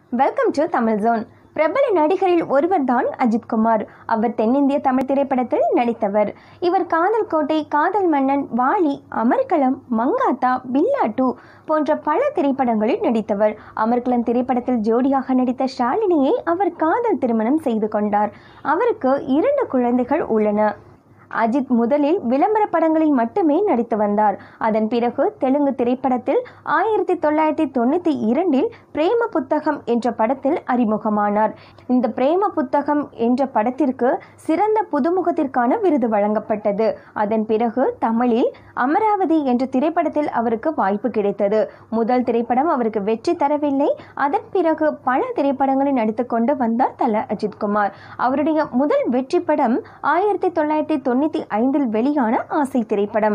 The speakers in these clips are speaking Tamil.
வெல்கம் டு தமிழ் ஜோன் பிரபல நடிகரில் ஒருவர்தான் அஜித்குமார் அவர் தென்னிந்திய தமிழ் திரைப்படத்தில் நடித்தவர் இவர் காதல் கோட்டை காதல் மன்னன் வாலி அமர்கலம் மங்காத்தா பில்லா டூ போன்ற பல திரைப்படங்களில் நடித்தவர் அமர்கலம் திரைப்படத்தில் ஜோடியாக நடித்த ஷாலினியை அவர் காதல் திருமணம் செய்து கொண்டார் அவருக்கு இரண்டு குழந்தைகள் உள்ளன அஜித் முதலில் விளம்பர படங்களில் மட்டுமே நடித்து வந்தார் அதன் பிறகு தெலுங்கு திரைப்படத்தில் ஆயிரத்தி தொள்ளாயிரத்தி தொண்ணூற்றி இரண்டில் பிரேம புத்தகம் என்ற படத்தில் அறிமுகமானார் இந்த பிரேம புத்தகம் என்ற படத்திற்கு சிறந்த புதுமுகத்திற்கான விருது வழங்கப்பட்டது அதன் பிறகு தமிழில் அமராவதி என்ற திரைப்படத்தில் அவருக்கு வாய்ப்பு கிடைத்தது முதல் திரைப்படம் அவருக்கு வெற்றி தரவில்லை அதன் பிறகு பல திரைப்படங்களில் நடித்து கொண்டு வந்தார் தல அஜித்குமார் அவருடைய முதல் வெற்றி படம் ஆயிரத்தி தொள்ளாயிரத்தி தொண்ணூற்றி ஐந்தில் வெளியான ஆசை திரைப்படம்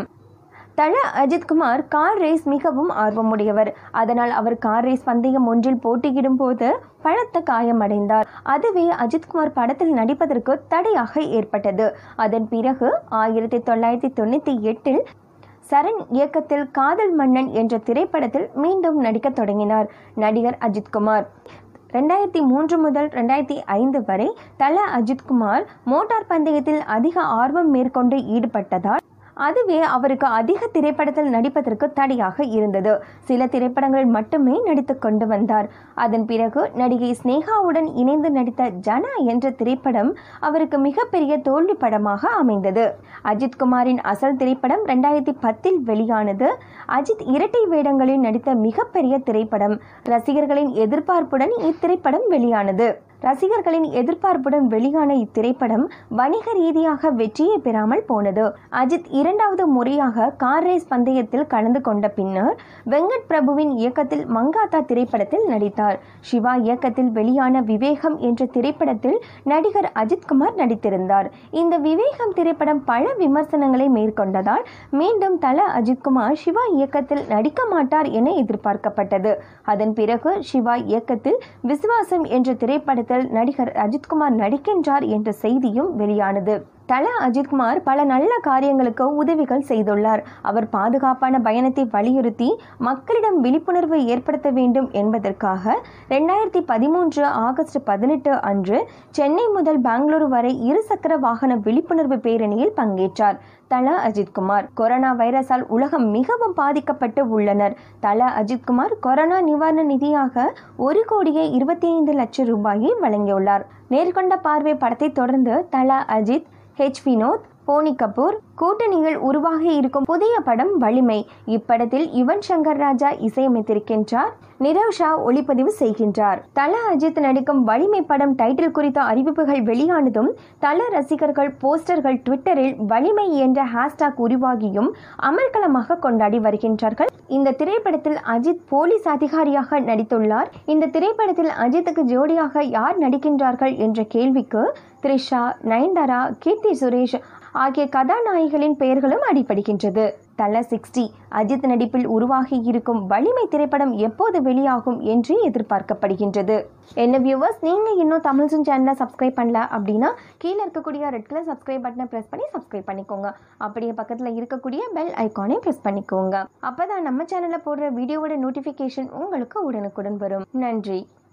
தல அஜித்குமார் கார் ரேஸ் மிகவும் ஆர்வமுடையவர் அதனால் அவர் கார் ரேஸ் பந்தயம் ஒன்றில் போட்டியிடும் போது பலத்த காயமடைந்தார் அதுவே அஜித்குமார் படத்தில் நடிப்பதற்கு தடையாக ஏற்பட்டது அதன் பிறகு ஆயிரத்தி தொள்ளாயிரத்தி தொண்ணூற்றி எட்டில் சரண் இயக்கத்தில் காதல் மன்னன் என்ற திரைப்படத்தில் மீண்டும் நடிக்கத் தொடங்கினார் நடிகர் அஜித்குமார் ரெண்டாயிரத்தி மூன்று முதல் ரெண்டாயிரத்தி ஐந்து வரை தல அஜித்குமார் மோட்டார் பந்தயத்தில் அதிக ஆர்வம் மேற்கொண்டு ஈடுபட்டதால் அதுவே அவருக்கு அதிக திரைப்படத்தில் நடிப்பதற்கு தடையாக இருந்தது சில திரைப்படங்களில் மட்டுமே நடித்து கொண்டு வந்தார் அதன் பிறகு நடிகை ஸ்னேகாவுடன் இணைந்து நடித்த ஜனா என்ற திரைப்படம் அவருக்கு மிகப்பெரிய தோல்வி படமாக அமைந்தது அஜித் குமாரின் அசல் திரைப்படம் ரெண்டாயிரத்தி பத்தில் வெளியானது அஜித் இரட்டை வேடங்களில் நடித்த மிகப்பெரிய திரைப்படம் ரசிகர்களின் எதிர்பார்ப்புடன் இத்திரைப்படம் வெளியானது ரசிகர்களின் எதிர்பார்ப்புடன் வெளியான இத்திரைப்படம் வணிக ரீதியாக வெற்றியை பெறாமல் போனது அஜித் இரண்டாவது முறையாக கார் ரேஸ் பந்தயத்தில் கலந்து கொண்ட பின்னர் வெங்கட் பிரபுவின் இயக்கத்தில் மங்காத்தா திரைப்படத்தில் நடித்தார் சிவா இயக்கத்தில் வெளியான விவேகம் என்ற திரைப்படத்தில் நடிகர் அஜித்குமார் நடித்திருந்தார் இந்த விவேகம் திரைப்படம் பல விமர்சனங்களை மேற்கொண்டதால் மீண்டும் தல அஜித்குமார் சிவா இயக்கத்தில் நடிக்க மாட்டார் என எதிர்பார்க்கப்பட்டது அதன் பிறகு சிவா இயக்கத்தில் விசுவாசம் என்ற திரைப்படத்தில் நடிகர் அஜித்குமார் நடிக்கின்றார் என்ற செய்தியும் வெளியானது தல அஜித்குமார் பல நல்ல காரியங்களுக்கு உதவிகள் செய்துள்ளார் அவர் பாதுகாப்பான பயணத்தை வலியுறுத்தி மக்களிடம் விழிப்புணர்வு ஏற்படுத்த வேண்டும் என்பதற்காக ரெண்டாயிரத்தி பதிமூன்று ஆகஸ்ட் பதினெட்டு அன்று சென்னை முதல் பெங்களூரு வரை இருசக்கர வாகன விழிப்புணர்வு பேரணியில் பங்கேற்றார் தல அஜித்குமார் கொரோனா வைரஸால் உலகம் மிகவும் பாதிக்கப்பட்டு உள்ளனர் தல அஜித்குமார் கொரோனா நிவாரண நிதியாக ஒரு கோடியே இருபத்தி ஐந்து லட்சம் ரூபாயை வழங்கியுள்ளார் நேர்கொண்ட பார்வை படத்தை தொடர்ந்து தல அஜித் ஹெச் வினோத் போனி கபூர் கூட்டணியில் உருவாகி இருக்கும் புதிய படம் வலிமை இப்படத்தில் யுவன் சங்கர் ராஜா இசையமைத்திருக்கின்றார் நிரவ் ஷா ஒளிப்பதிவு செய்கின்றார் தல அஜித் நடிக்கும் வலிமை படம் டைட்டில் குறித்த அறிவிப்புகள் வெளியானதும் தல ரசிகர்கள் போஸ்டர்கள் ட்விட்டரில் வலிமை என்ற ஹேஷ்டாக் உருவாகியும் அமர்க்கலமாக கொண்டாடி வருகின்றார்கள் இந்த திரைப்படத்தில் அஜித் போலீஸ் அதிகாரியாக நடித்துள்ளார் இந்த திரைப்படத்தில் அஜித்துக்கு ஜோடியாக யார் நடிக்கின்றார்கள் என்ற கேள்விக்கு த்ரிஷா நயன்தாரா கீர்த்தி சுரேஷ் ஆகிய கதாநாயகிகளின் பெயர்களும் அடிபடுகின்றது தல சிக்ஸ்டி அஜித் நடிப்பில் உருவாகி இருக்கும் வலிமை திரைப்படம் எப்போது வெளியாகும் என்று எதிர்பார்க்கப்படுகின்றது என்ன வியூவர்ஸ் நீங்க இன்னும் தமிழ்ஸும் சேனலை சப்ஸ்கிரைப் பண்ணல அப்படின்னா கீழே இருக்கக்கூடிய ரெட் கலர் சப்ஸ்கிரைப் பட்டனை பிரஸ் பண்ணி சப்ஸ்கிரைப் பண்ணிக்கோங்க அப்படியே பக்கத்துல இருக்கக்கூடிய பெல் ஐக்கானை பிரஸ் பண்ணிக்கோங்க அப்பதான் நம்ம சேனல்ல போடுற வீடியோவோட நோட்டிபிகேஷன் உங்களுக்கு உடனுக்குடன் வரும் நன்றி